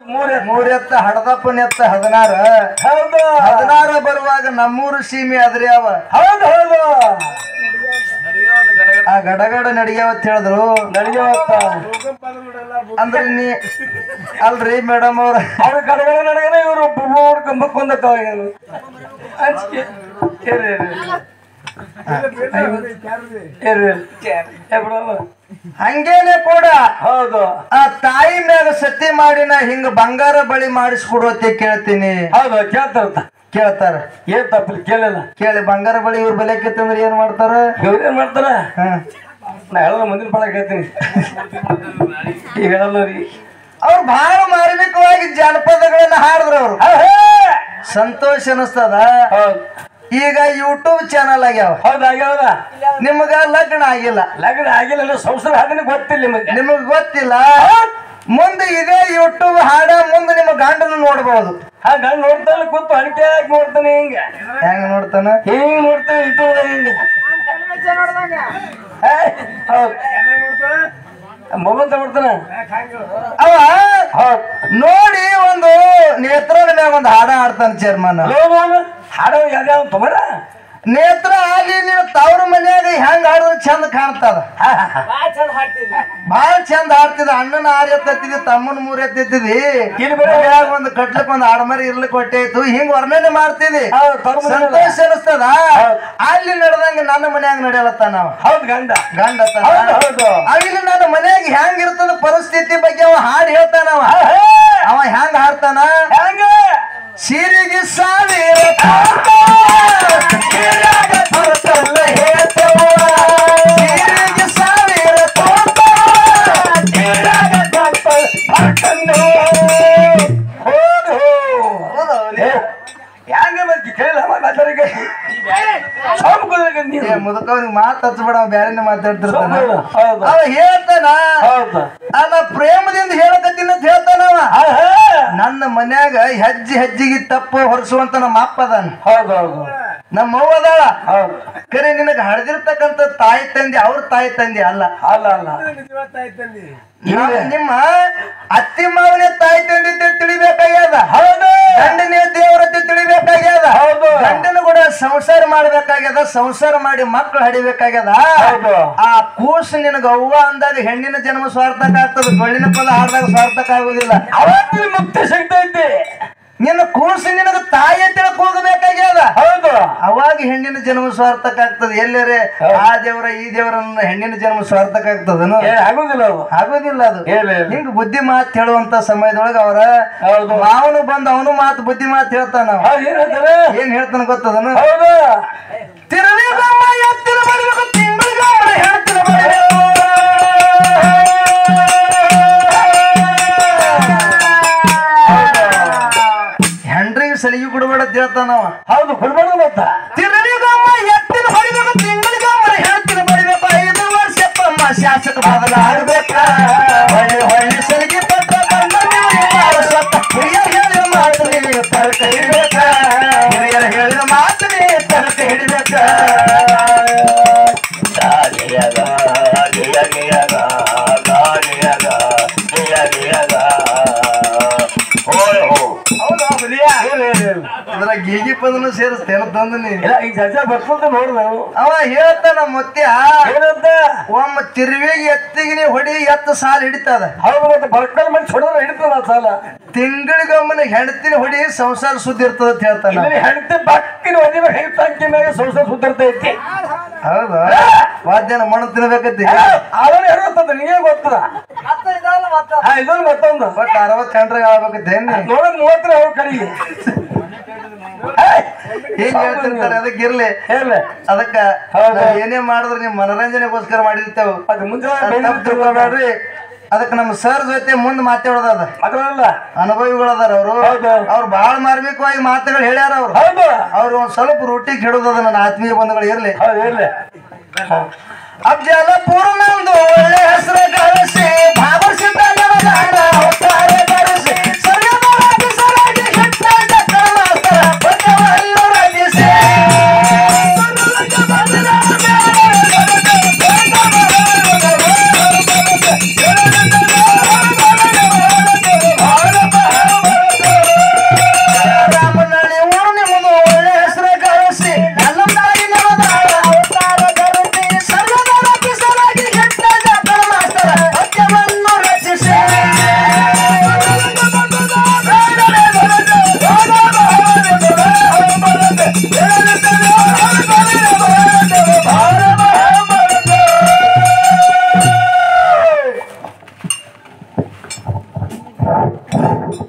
ಮೂರ್ ಎತ್ತ ಹಡದಪ್ಪನ ಎತ್ತ ಹದಿನಾರ ಹೌದು ಹದಿನಾರ ಬರುವಾಗ ನಮ್ಮೂರು ಸೀಮೆ ಅದ್ರಿ ಅವ ಹೌದು ಹೌದು ಆ ಗಡಗಡ ನಡಿಗ್ಯಾವ ಅಂತ ಹೇಳಿದ್ರು ನಡೆಯವತ್ತ ಅಂದ್ರೆ ನೀ ಅಲ್ರಿ ಮೇಡಮ್ ಅವ್ರ ಅವ್ರ ಕಡೆಗಳ ನಡೆಗನೆ ಇವರು ಮೂರು ಕಂಬಕ್ಕೆ ಬಂದತ್ತವ ಏನು ಅಂಚಿಕೆ ಇರ್ರಿ ಇರ್ರಿ ಇರ್ರಿ ಏ ಬಿಡವ್ವ. ಹಂಗೇನೆ ಕೂಡ ಹೌದು ಆ ತಾಯಿ ಮ್ಯಾಗ ಸತಿ ಮಾಡಿ ನಾ ಹಿಂಗ ಬಂಗಾರ ಬಳಿ ಮಾಡಿಸ್ಕೊಡು ಅಂತ ಕೇಳ್ತೀನಿ ಹೌದು ಕೇಳ್ತಾರಂತ ಕೇಳ್ತಾರ ಏನ್ ತಪ್ಪಲಿ ಕೇಳಿಲ್ಲ ಕೇಳಿ ಬಂಗಾರ ಬಳಿ ಇವ್ರ ಬೆಲೆ ಕೆತ್ತಂದ್ರೆ ಏನ್ ಮಾಡ್ತಾರ ಇವ್ರು ಏನ್ ಮಾಡ್ತಾರ ಹ. ನಾ ಹೇಳೋದು ಮುಂದಿನ ಪಾಠ ಕೇಳ್ತೀನಿ ಈಗ ಹೇಳಲ್ಲ ರೀ ಅವ್ರು ಬಹಳ ಮಾರ್ಮಿಕವಾಗಿ ಜಾನಪದಗಳನ್ನ ಹಾಡಿದ್ರು ಅವ್ರು ಸಂತೋಷ ಅನಿಸ್ತದ ಹೌದು ಈಗ ಯೂಟ್ಯೂಬ್ ಚಾನಲ್ ಆಗ್ಯಾವ ಹೌದು ಆಗ್ಯಾವದ ನಿಮಗ ಲಗ್ನ ಆಗಿಲ್ಲ ಲಗ್ನ ಆಗಿಲ್ಲ ಸಂಸಾರ ಹಾದಿನ ಗೊತ್ತಿಲ್ಲ ನಿಮಗೆ ನಿಮಗ್ ಗೊತ್ತಿಲ್ಲ ಮುಂದೆ ಇದೇ ಯೂಟ್ಯೂಬ್ ಹಾಡ ಮುಂದೆ ನಿಮ್ಮ ಗಂಡನ ನೋಡ್ಬೋದು ಆ ಗಂಡ ನೋಡ್ತಾನೆ ಕೂತು ಅಡಿಕೆ ಹಾಕಿ ನೋಡ್ತಾನೆ ಹಿಂಗ ಹೆಂಗ ನೋಡ್ತಾನ ಹಿಂಗ್ ನೋಡ್ತಾನೆ ಇಟ್ಟು ಹಿಂಗ ಏ, ಹೌದು ಮೊಬೈಲ್ ತಗೊಡ್ತಾನ ಅವ ಹೌದು ನೋಡಿ ಒಂದು ನೇತ್ರದ ಮ್ಯಾಗ ಒಂದು ಹಾಡ ಹಾಡ್ತಾನ ಚೇರ್ಮನ್ ಲೋನ್ ಹಾಡೋ ಯಾವ್ಯಾವ ತೊಗೊರ ನೇತ್ರ ಆಗಿ ನೀವು ತವ್ರ ಮನ್ಯಾಗ ಹೆಂಗ್ ಹಾಡಿದ್ರೆ ಚಂದ ಕಾಣ್ತದ ಬಾಳ ಚಂದ ಹಾಡ್ತಿದ ಅಣ್ಣನ ಆರ್ ಎತ್ತಿದ್ದಿ ತಮ್ಮನ ಮೂರ್ ಎತ್ತಿದ್ದಿ ಇಲ್ಲಿ ಬರೋ ಮನ್ಯಾಗ ಒಂದು ಕಟ್ಲಕ್ ಒಂದು ಆಡಮರಿ ಇರ್ಲಿಕ್ಕೆ ಹೊಟ್ಟೆ ಹಿಂಗ್ ವರ್ಣನೆ ಮಾಡ್ತಿದಿ ಹೌದು ತವ್ರ ಮನೆಯಲ್ಲ. ಸಂತೋಷ ಅನಿಸ್ತದ ಅಲ್ಲಿ ನಡೆದಂಗ ನನ್ನ ಮನ್ಯಾಗ ನಡೆಯಲತ್ತ ನಾವ ಹೌದು ಗಂಡ ಗಂಡ ಹೌದು ಹೌದು ಅಲ್ಲಿ ನನ್ನ ಮನ್ಯಾಗ ಹೆಂಗ್ ಇರ್ತದ ಪರಿಸ್ಥಿತಿ ಬಗ್ಗೆ ಅವ ಹಾಡು ಹೇಳ್ತಾನ ಅವ ಅವ ಹೆಂಗ್ ಹಾಡ್ತಾನ ಹೆಂಗ ಸಿರಿಗೆ ಸಾವಿರ ಕೋಟ, ಸಿರಾಗ ಬರ್ತಲ್ಲ ಹೇಳ್ತವ್ವ. ಸಿರಿಗೆ ಸಾವಿರ ಕೋಟ, ಸಿರಾಗ ಹೆಂಗ ಬಂದಿ ಕೇಳಿಲ್ಲ ಮಾತಾಡಿಗೆ ಏ ಮುದುಕವ್ನಿಗೆ ಮಾತು ಹಚ್ಬೇಡ ಅವ ಬ್ಯಾರೆನೆ ಮಾತಾಡ್ತಿರ್ತಾನ ಹೌದು ಅವ ಹೇಳ್ತಾನ ಹೌದು ಆ ನಾ ಪ್ರೇಮದಿಂದ ಹೇಳಕತ್ತೀನಿ ಅಂತ ಹೇಳ್ತಾನ ಅವ ನನ್ನ ಮನ್ಯಾಗ ಹೆಜ್ಜೆ ಹೆಜ್ಜಿಗೆ ತಪ್ಪು ಹೊರಸುವಂತ ನಮ್ಮ ಅಪ್ಪ ಅದಾನ ಹೌದು ಹೌದು ನಮ್ಮ ಅವ್ವ ಅದಾಳ ಹೌದು ಕರೆ ನಿನಗ ಹಳದಿರ್ತಕ್ಕಂಥ ತಾಯಿ ತಂದೆ ಅವ್ರ ತಾಯಿ ತಂದೆ ಅಲ್ಲ ಅಲ್ಲ ಅಲ್ಲ ನಾವು ನಿಮ್ಮ ಅತ್ತಿ ಮಾವನೇ ತಾಯಿ ತಂದೆ ಅಂತ ತಿಳಿಬೇಕಾಗ್ಯದ ಹೌದು ಗಂಡನೇ ದೇವರತ್ತೆ ತಿಳಿಬೇಕಾಗ್ಯದ ಹೌದು. ಗಂಡನ ಕೂಡ ಸಂಸಾರ ಮಾಡ್ಬೇಕಾಗ್ಯದ ಸಂಸಾರ ಮಾಡಿ ಮಕ್ಕಳು ಹಡಿಬೇಕಾಗ್ಯದ ಹೌದು. ಆ ಕೂಸು ನಿನಗ ಅವ್ವ ಅಂದಾಗ ಹೆಣ್ಣಿನ ಜನ್ಮ ಸ್ವಾರ್ಥಕ ಆಗ್ತದ ಡೊಳ್ಳಿನ ಪದ ಹಾಡ್ದಾಗ ಸ್ವಾರ್ಥಕ ಆಗುದಿಲ್ಲ ಅವತ್ತಿನ ಮುಕ್ತಿ ಸಿಗ್ತೈತಿ ನಿನ್ನ ಕೂಸು ನಿನಗ ತಾಯಿ ತಿಳಕ್ ಹೋಗಬೇಕಾಗ್ಯದ ಹೌದು ಅವಾಗ ಹೆಣ್ಣಿನ ಜನ್ಮ ಸ್ವಾರ್ಥಕ ಆಗ್ತದೆ ಎಲ್ಲರೇ ಆ ದೇವರ ಈ ದೇವರನ್ನ ಹೆಣ್ಣಿನ ಜನ್ಮ ಸ್ವಾರ್ಥಕ ಆಗ್ತದನು ಏ ಆಗುದಿಲ್ಲ ಅದು ಆಗೋದಿಲ್ಲ ಅದು ಇಲ್ಲ ಇಲ್ಲ ಹಿಂಗ್ ಬುದ್ಧಿ ಮಾತು ಹೇಳುವಂತ ಸಮಯದೊಳಗ ಅವರ ಹೌದು ಮಾವನು ಬಂದ ಅವನು ಮಾತು ಬುದ್ಧಿ ಮಾತು ಹೇಳ್ತಾನ ಅವ. ಹೌದು ಏನ್ ಹೇಳ್ತಾರೆ ಏನ್ ಹೇಳ್ತಾನ ಗೊತ್ತದನು ಹೌದು ತಿರುವಿಗೊಮ್ಮ ಎತ್ತಿನ ಬಡಿಬೇಕು ತಿಂಗಳಿಗೊಮ್ಮೆ ಹೇಳ್ತಿನ ಬಡಿಬೇಕು ಹೆಂಡ್ರಿಗೆ ಸಲಿಗೆ ಕೊಡಬೇಡ ಅಂತ ಹೇಳ್ತಾನವ ಹೌದು ಕೊಡ್ಬಾರ್ದು ಮತ್ತ ತಿರುವಿಗೊಮ್ಮ ಎತ್ತಿನ ಬಡಿಬೇಕು ತಿಂಗಳಿಗೊಮ್ಮೆ ಹೇಳ್ತಿನ ಬಡಿಬೇಕು ಐದು ವರ್ಷಪ್ಪಮ್ಮ ಶಾಸಕ ಬದಲಾಗಬೇಕ ಹೊಳ್ಳಿ ಹೊಳ್ಳಿ ಸಲಿಗೆ ಪತ್ರ ಬಂದ ನೀವು ಮಾಡು ಸತ್ತ. ಹಿರಿಯರು ಹೇಳಿದ ಮಾತು ನೀವು ತರ್ಕ ಹಿಡಿಬೇಕ ಹಿರಿಯರು ಹೇಳಿದ ಮಾತು ನೀವು ತರ್ಕ ಹಿಡಿಬೇಕ ಹೌದು ಹುಲಿಯ ಇದ್ರ ಗೀಗಿ ಪದನು ಸೇರಿಸ್ತೇನ ತಂದು ನೀ ಇಲ್ಲ ಈಗ ಚರ್ಚೆ ಬರ್ಕೊಂತ ನೋಡು ನಾವು ಅವ ಹೇಳ್ತಾನ ಮುತ್ಯ ಏನಂತ ಒಮ್ಮ ತಿರುವಿಗೆ ಎತ್ತಿಗೆ ನೀ ಹೊಡಿ ಎತ್ತು ಸಾಲ ಹಿಡಿತದ ಹೌದು ಮತ್ತೆ ಬರ್ಕಲ್ ಮಂದಿ ಹೊಡೆದ್ರೆ ಹಿಡಿತದ ಆ ಸಾಲ ತಿಂಗಳಿಗೊಮ್ಮನ ಹೆಂಡತಿನ ಹೊಡಿ ಸಂಸಾರ ಸುದ್ದಿ ಇರ್ತದ ಅಂತ ಹೇಳ್ತಾನ ಇಲ್ಲಿ ಹೆಂಡತಿ ಬಕ್ಕಿನ ಒದಿನ ಹೆಂಗ್ ತಂಕಿ ಮ್ಯಾಗ ಸಂಸಾರ ಸುತ್ತಿರ್ತೈತಿ ಹೌದಾ ವಾದ್ಯನ ಮಣ್ಣು ತಿನ್ಬೇಕತ್ತಿ ಅವನು ಇರುತ್ತದ ನಿಮಗೆ ಗೊತ್ತದ ಹಾ ಇದೊಂದು ಮತ್ತೊಂದು ಬಟ್ ಅರವತ್ ಕಂಡ್ರಾಗ ಆಗ್ಬೇಕತ್ತೆ ನೋಡ ಮೂವತ್ತರ ಅವ್ರ ಕಡೆಗೆ ಏನ್ ಹೇಳ್ತಿರ್ತಾರೆ ಅದಕ್ಕೆ ಇರ್ಲಿ ಹೇಳ ಅದಕ್ಕ ಹೌದು. ನಾವ್ ಏನೇ ಮಾಡಿದ್ರು ನಿಮ್ ಮನರಂಜನೆಗೋಸ್ಕರ ಮಾಡಿರ್ತೇವೆ ಅದು ಮುಂದೆ ತಪ್ಪು ತಿಳ್ಕೊಬೇಡ್ರಿ ಅದಕ್ಕೆ ನಮ್ಮ ಸರ್ ಜೊತೆ ಮುಂದ್ ಮಾತಾಡೋದದ ಅದಲ್ಲ ಅನುಭವಿಗಳದಾರ ಅವರು ಹೌದು. ಅವ್ರು ಬಹಳ ಮಾರ್ಮಿಕವಾಗಿ ಮಾತುಗಳು ಹೇಳ್ಯಾರ ಅವ್ರು ಹೌದು ಅವ್ರು ಒಂದ್ ಸ್ವಲ್ಪ ರೊಟ್ಟಿ ಕೆಡೋದದ ನನ್ನ ಆತ್ಮೀಯ ಬಂಧುಗಳು ಇರ್ಲಿ ಹೌದು ಇರ್ಲಿ ಅಫ್ಜಲ ಪೂರ್ಣಂದು ಒಳ್ಳೆ ಹೆಸರು ಗಳಿಸಿ ಭಾಗವಹಿಸಿದ ನವದಾನ